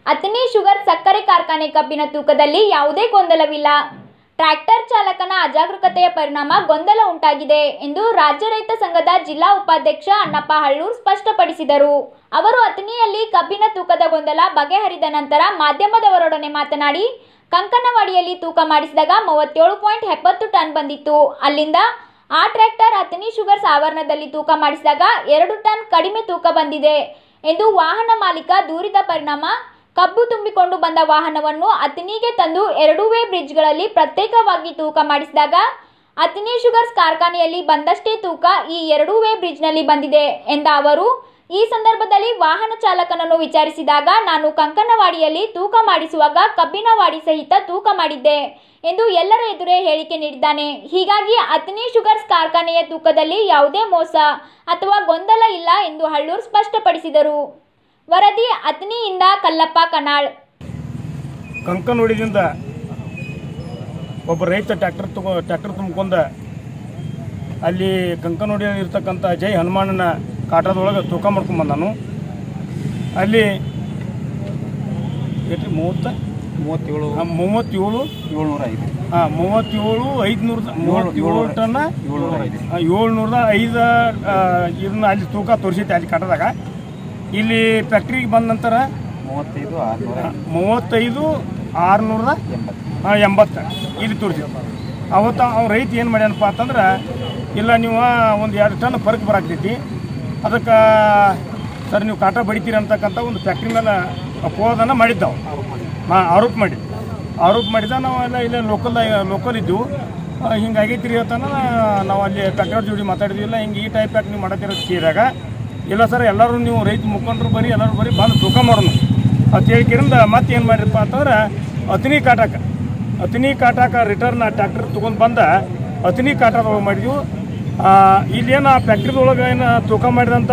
Athani sugar ಸಕ್ಕರೆ ಕಾರ್ಖಾನೆ ಕಬ್ಬಿನ ತೂಕದಲ್ಲಿ ಯಾವುದೇ ಗೊಂದಲವಿಲ್ಲ ಟ್ರ್ಯಾಕ್ಟರ್ ಚಾಲಕನ ಅಜಾಗರೂಕತೆಯ ಪರಿಣಾಮ ಗೊಂದಲ ಉಂಟಾಗಿದೆ ಎಂದು ರಾಜ್ಯ ರೈತ ಸಂಘದ ಜಿಲ್ಲಾ ಉಪಾಧ್ಯಕ್ಷ ಅಣ್ಣಪ್ಪ ಹಳ್ಳೂರ್ ಸ್ಪಷ್ಟಪಡಿಸಿದರು ಅವರು ಅತನಿಯಲ್ಲಿ ಕಬ್ಬಿನ ತೂಕದ ಗೊಂದಲ ಬಗೆಹರಿದ ನಂತರ ಮಾಧ್ಯಮದವರೊಡನೆ ಮಾತನಾಡಿ ಕಂಕನವಾಡಿಯಲ್ಲಿ ತೂಕ ಮಾಡಿಸಿದಾಗ ಮೂವತ್ತೇಳು ಪಾಯಿಂಟ್ ಎಪ್ಪತ್ತು ಟನ್ ಬಂದಿತ್ತು ಅಲ್ಲಿಂದ ಆ ಟ್ರ್ಯಾಕ್ಟರ್ ಅತನಿ ಶುಗರ್ಸ್ ಆವರಣದಲ್ಲಿ ತೂಕ ಮಾಡಿಸಿದಾಗ ಎರಡು ಟನ್ ಕಡಿಮೆ ತೂಕ ಬಂದಿದೆ ಎಂದು ವಾಹನ ಮಾಲೀಕ ದೂರಿದ ಪರಿಣಾಮ ಕಬ್ಬು ತುಂಬಿಕೊಂಡು ಬಂದ ವಾಹನವನ್ನು ಅತನಿಗೆ ತಂದು ಎರಡೂ ವೇ ಬ್ರಿಡ್ಜ್ಗಳಲ್ಲಿ ಪ್ರತ್ಯೇಕವಾಗಿ ತೂಕ ಮಾಡಿಸಿದಾಗ ಅತನಿ ಶುಗರ್ಸ್ ಕಾರ್ಖಾನೆಯಲ್ಲಿ ಬಂದಷ್ಟೇ ತೂಕ ಈ ಎರಡೂ ವೇ ಬ್ರಿಡ್ಜ್ನಲ್ಲಿ ಬಂದಿದೆ ಎಂದ ಅವರು ಈ ಸಂದರ್ಭದಲ್ಲಿ ವಾಹನ ಚಾಲಕನನ್ನು ವಿಚಾರಿಸಿದಾಗ ನಾನು ಕಂಕನವಾಡಿಯಲ್ಲಿ ತೂಕ ಮಾಡಿಸುವಾಗ ಕಬ್ಬಿನವಾಡಿ ಸಹಿತ ತೂಕ ಮಾಡಿದ್ದೆ ಎಂದು ಎಲ್ಲರ ಎದುರೇ ಹೇಳಿಕೆ ನೀಡಿದ್ದಾನೆ ಹೀಗಾಗಿ ಅತನಿ ಶುಗರ್ಸ್ ಕಾರ್ಖಾನೆಯ ತೂಕದಲ್ಲಿ ಯಾವುದೇ ಮೋಸ ಅಥವಾ ಗೊಂದಲ ಇಲ್ಲ ಎಂದು ಹಳ್ಳೂರ್ ಸ್ಪಷ್ಟಪಡಿಸಿದರು ವರದಿ ಅತನಿಯಿಂದ ಕಲ್ಲಪ್ಪ ಕನಾಳ್ ಕಂಕನೋಡಿದಿಂದ ಒಬ್ಬ ರೈತ ಟ್ರ್ಯಾಕ್ಟರ್ ತಗೋ ಟ್ರ್ಯಾಕ್ಟರ್ ತುಂಬ್ಕೊಂಡ ಅಲ್ಲಿ ಕಂಕನೋಡಿಯಲ್ಲಿ ಇರ್ತಕ್ಕಂಥ ಜೈ ಹನುಮಾನನ ಕಾಟದೊಳಗೆ ತೂಕ ಮಾಡ್ಕೊಂಡ್ ಬಂದಾನು ಅಲ್ಲಿ ಎಷ್ಟು ಮೂವತ್ತ ಮೂವತ್ತೇಳು ಆ, ಮೂವತ್ತೇಳು ಏಳ್ನೂರ ಐದು ಹಾಂ ಮೂವತ್ತೇಳು ಐದುನೂರ ಮೂವತ್ತೇಳು ಟನ್ನ ಏಳ್ನೂರ ಐದು ಆ, ಏಳ್ನೂರದ ಐದು ಆ, ಇದನ್ನ ಅಲ್ಲಿ ತೂಕ ತೋರಿಸೈತೆ ಅಲ್ಲಿ ಕಾಟದಾಗ ಇಲ್ಲಿ ಫ್ಯಾಕ್ಟ್ರಿಗೆ ಬಂದ ನಂತರ ಮೂವತ್ತೈದು ಆರುನೂರ ಮೂವತ್ತೈದು ಆರುನೂರದ ಎಂಬತ್ತು ಎಂಬತ್ತು ಇಲ್ಲಿ ತೋರಿಸಿದ್ರು ಅವತ್ತು ಅವ್ನು ರೈತ ಏನು ಮಾಡ್ಯಾನಪ್ಪ ಅಂತಂದ್ರೆ ಇಲ್ಲ ನೀವು ಒಂದು ಎರಡು ಟನ್ ಫರ್ಕ್ ಬರಾಕ್ತೈತಿ ಅದಕ್ಕೆ ಸರ್ ನೀವು ಕಾಟ ಬಡಿತೀರಿ ಅಂತಕ್ಕಂಥ ಒಂದು ಫ್ಯಾಕ್ಟ್ರಿ ಮೇಲೆ ಅಪವಾದನ ಮಾಡಿದ್ದಾವೆ ಮಾ ಆರೋಪ ಮಾಡಿ ಆರೋಪ ಮಾಡಿದ ನಾವು ಎಲ್ಲ ಇಲ್ಲೇ ಲೋಕಲ್ ಲೋಕಲ್ ಇದ್ದೆವು ಹಿಂಗಾಗೈತಿ ರೀ ಅಂತಾನ ನಾವು ಅಲ್ಲಿ ಫ್ಯಾಕ್ಟ್ರಿ ಜೋಡಿ ಮಾತಾಡಿದ್ವಿ ಇಲ್ಲ ಹಿಂಗೆ ಈ ಟೈಪ್ ಯಾಕೆ ನೀವು ಮಾಡತ್ತಿರೋದು ಕೇಳಿದಾಗ ಇಲ್ಲ ಸರ್ ಎಲ್ಲರೂ ನೀವು ರೈತ ಮುಖಂಡರು ಬರೀ ಎಲ್ಲರೂ ಬರೀ ಬಂದು ತೂಕ ಮಾಡೋಣ ಅಂತ ಹೇಳಿಕಿರಿಂದ ಮತ್ತೆ ಏನು ಮಾಡಿರಪ್ಪ ಅಂತಂದ್ರೆ ಅತನಿ ಕಾಟಕ ಅತನಿ ಕಾಟಕ ರಿಟರ್ನ್ ಆ ಟ್ರ್ಯಾಕ್ಟರ್ ತೊಗೊಂಡು ಬಂದ ಅತನಿ ಕಾಟದೊಳಗೆ ಮಾಡಿದ್ವು ಆ, ಇಲ್ಲೇನು ಆ ಫ್ಯಾಕ್ಟ್ರಿದೊಳಗೆ ಏನು ತೂಕ ಮಾಡಿದಂಥ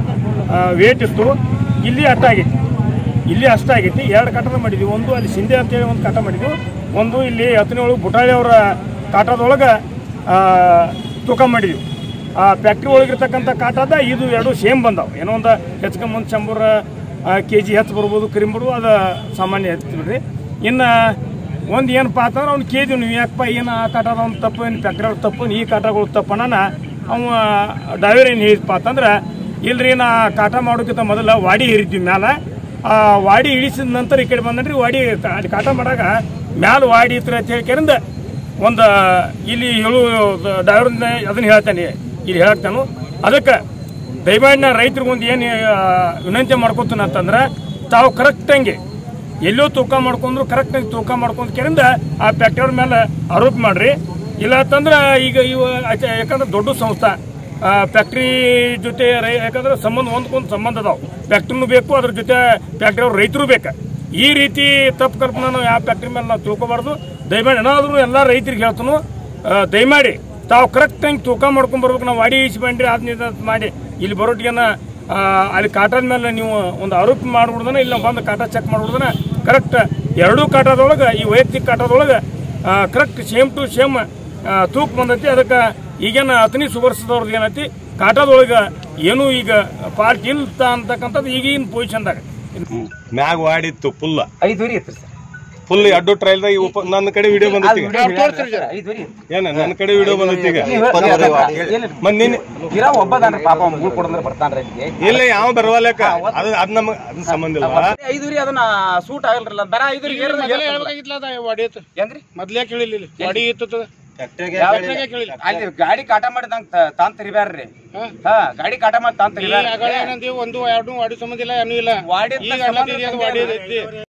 ವೇಟ್ ಇತ್ತು ಇಲ್ಲಿ ಅಷ್ಟಾಗೈತಿ ಇಲ್ಲಿ ಅಷ್ಟಾಗೈತಿ ಎರಡು ಕಾಟದ ಮಾಡಿದ್ವಿ ಒಂದು ಅಲ್ಲಿ ಸಿಂಧೆ ಅಂತೇಳಿ ಒಂದು ಕಾಟ ಮಾಡಿದ್ವಿ ಒಂದು ಇಲ್ಲಿ ಅತನಿ ಒಳಗೆ ಬುಟಾಳಿ ಅವರ ಕಾಟದೊಳಗೆ ಆ, ತೂಕ ಮಾಡಿದ್ವಿ ಆ ಫ್ಯಾಕ್ಟ್ರಿ ಒಳಗಿರ್ತಕ್ಕಂಥ ಕಾಟದ ಇದು ಎರಡು ಸೇಮ್ ಬಂದಾವೆ ಏನೋ ಒಂದು ಹೆಚ್ಕೊಂಬಂದು ಶಂಬರ ಕೆ ಜಿ ಹೆಚ್ಚು ಬರ್ಬೋದು ಕಡಿಮೆ ಬರ್ಬೋದು ಅದು ಸಾಮಾನ್ಯ ಹೆಚ್ಚು ಬಿಡ್ರಿ ಇನ್ನು ಒಂದು ಏನಪ್ಪ ಅಂತಂದ್ರೆ ಅವ್ನು ಕೇಳಿದ್ವಿ ನೀವು ಯಾಕಪ್ಪ ಏನು ಆ ಕಾಟದ ಒಂದು ತಪ್ಪು ಏನು ಫ್ಯಾಕ್ಟ್ರಿ ಅವ್ರು ತಪ್ಪು ಈ ಕಾಟಗಳು ತಪ್ಪನ ಅವ ಡ್ರೈವರ್ ಏನು ಹೇಳಿದಪ್ಪ ಅಂತಂದ್ರೆ ಇಲ್ರಿ ನಾ ಕಾಟ ಮಾಡೋಕ್ಕಿಂತ ಮೊದಲ ವಾಡಿ ಇರಿದ್ವಿ ಮ್ಯಾಲೆ ಆ ವಾಡಿ ಇಳಿಸಿದ ನಂತರ ಈ ಕಡೆ ಬಂದ್ರಿ ವಾಡಿ ಕ- ಅಲ್ಲಿ ಕಾಟ ಮಾಡಾಗ ಮ್ಯಾಲ ವಾಡಿ ಇತ್ತು ಅಂತ ಹೇಳ್ಕರಿಂದ ಒಂದು ಇಲ್ಲಿ ಹೇಳು ಡ್ರೈವರ್ನ ಅದನ್ನ ಹೇಳ್ತಾನೆ ಇಲ್ಲಿ ಹೇಳ್ತಾನು ಅದಕ್ಕೆ ದಯಮಾಡಿ ನಾ ರೈತರಿಗೆ ಒಂದು ಏನು ವಿನಂತಿ ಮಾಡ್ಕೊತೀನಿ ಅಂತಂದ್ರೆ ತಾವು ಕರೆಕ್ಟಂಗೆ ಎಲ್ಲೋ ತೂಕ ಮಾಡ್ಕೊಂಡ್ರು ಕರೆಕ್ಟಾಗಿ ತೂಕ ಮಾಡ್ಕೊಂಡ್ ಕೆರಿಂದ ಆ ಫ್ಯಾಕ್ಟರಿ ಮೇಲೆ ಆರೋಪ ಮಾಡ್ರಿ ಇಲ್ಲ ಅಂತಂದ್ರೆ ಈಗ ಇವ ಆಚೆ- ಯಾಕಂದ್ರೆ ದೊಡ್ಡ ಸಂಸ್ಥೆ ಫ್ಯಾಕ್ಟ್ರಿ ಜೊತೆ ರೈ ಯಾಕಂದ್ರೆ ಸಂಬಂಧ ಒಂದ್ಕೊಂದು ಸಂಬಂಧ ಅದಾವ ಫ್ಯಾಕ್ಟ್ರಿನೂ ಬೇಕು ಅದ್ರ ಜೊತೆ ಫ್ಯಾಕ್ಟ್ರಿ ಅವ್ರ ರೈತರು ಬೇಕು ಈ ರೀತಿ ತಪ್ಪು ಕಲ್ಪನೆ ನಾವು ಯಾವ ಫ್ಯಾಕ್ಟ್ರಿ ಮೇಲೆ ನಾವು ತಿಳ್ಕೊಬಾರ್ದು ದಯಮಾಡಿ ಏನಾದರೂ ಎಲ್ಲ ರೈತರಿಗೆ ಹೇಳ್ತಾನು ಆ, ದಯಮಾಡಿ ತಾವು ಕರೆಕ್ಟಾಗಿ ತೂಕ ಮಾಡ್ಕೊಂಡ್ ಬರ್ಬೇಕು ನಾವು ವಾಡಿ ಇಸಿ ಬಂಡ್ರಿ ಅದನ್ನ ಮಾಡಿ ಇಲ್ಲಿ ಬರೋಟಿಗೆನ ಆ, ಅಲ್ಲಿ ಕಾಟದ ಮೇಲೆ ನೀವು ಒಂದು ಆರೋಪ ಮಾಡ್ಬಿಡ್ದನ ಇಲ್ಲ ಬಂದು ಕಾಟ ಚೆಕ್ ಮಾಡ್ಬಿಡ್ದನ ಕರೆಕ್ಟ್ ಎರಡೂ ಕಾಟದೊಳಗೆ ಈ ವೈಯಕ್ತಿಕ ಕಾಟದೊಳಗೆ ಕರೆಕ್ಟ್ ಸೇಮ್ ಟು ಸೇಮ್ ತೂಕ ಬಂದೈತಿ ಅದಕ್ಕೆ ಈಗೇನು ಅತನಿ ಸುವರ್ಸದವ್ರದ್ದು ಏನೈತಿ ಕಾಟದೊಳಗೆ ಏನೂ ಈಗ ಪಾರ್ಟ್ ಇಲ್ಲ ಅಂತಕ್ಕಂಥದ್ದು ಈಗಿನ ಪೊಸಿಷನ್ದಾಗ ಮ್ಯಾಗ ವಾಡಿತ್ತು ಫುಲ್ ಐದುವರೆ ಇತ್ತು ಸರ್ ಫುಲ್ ಎರಡು ಟ್ರೈಲ್ ಉಪ ನನ್ನ ಕಡೆ ವಿಡಿಯೋ ಬಂದೈತಿ ಈಗ ಐದುವರೆ ಏನ ನನ್ನ ಕಡೆ ವಿಡಿಯೋ ಬಂದೈತಿ ಈಗ ಮತ್ ನಿನ್ನೆ ಇರ ಒಬ್ಬದಾನ್ರಿ ಪಾಪ ಮುಳ್ ಕೊಡಂದ್ರೆ ಬರ್ತಾನ್ರಿ ಇಲ್ಲಿಗೆ ಇಲ್ಲ ಯಾವ ಬರವಲ್ಯಾಕ ಅದು ಅದ್ ನಮಗ್ ಅದನ್ನ ಸಂಬಂಧ ಇಲ್ಲ ಐದುವರೆ ಅದನ್ನ ಸೂಟ್ ಆಗಲ್ರಲ್ಲ ದರ ಐದುವರೆ ಹೆಂಗ್ರಿ ಮೊದ್ಲೇ ಕೇಳಿಲ್ಲ ವಾಡಿ ಇತ್ತು ಯಾವ ಅಲ್ಲಿ ಗಾಡಿ ಕಾಟ ಮಾಡಿ ನಂಗ್ ತಾನ್ ತೆರಿಬ್ಯಾರ್ರಿ ಹಾ ಗಾಡಿ ಕಾಟ ಮಾಡಿ ತಾನ್ ತೆರಿಬ್ಯಾರ ಒಂದು ಎರಡು ವಾಡಿ ಸಂಬಂಧ ಇಲ್ಲ ಏನೂ ಇಲ್ಲ ವಾಡಿ ಈಗ ಅನ್ನೋದು ಇದು ವಾಡಿ ಐತಿ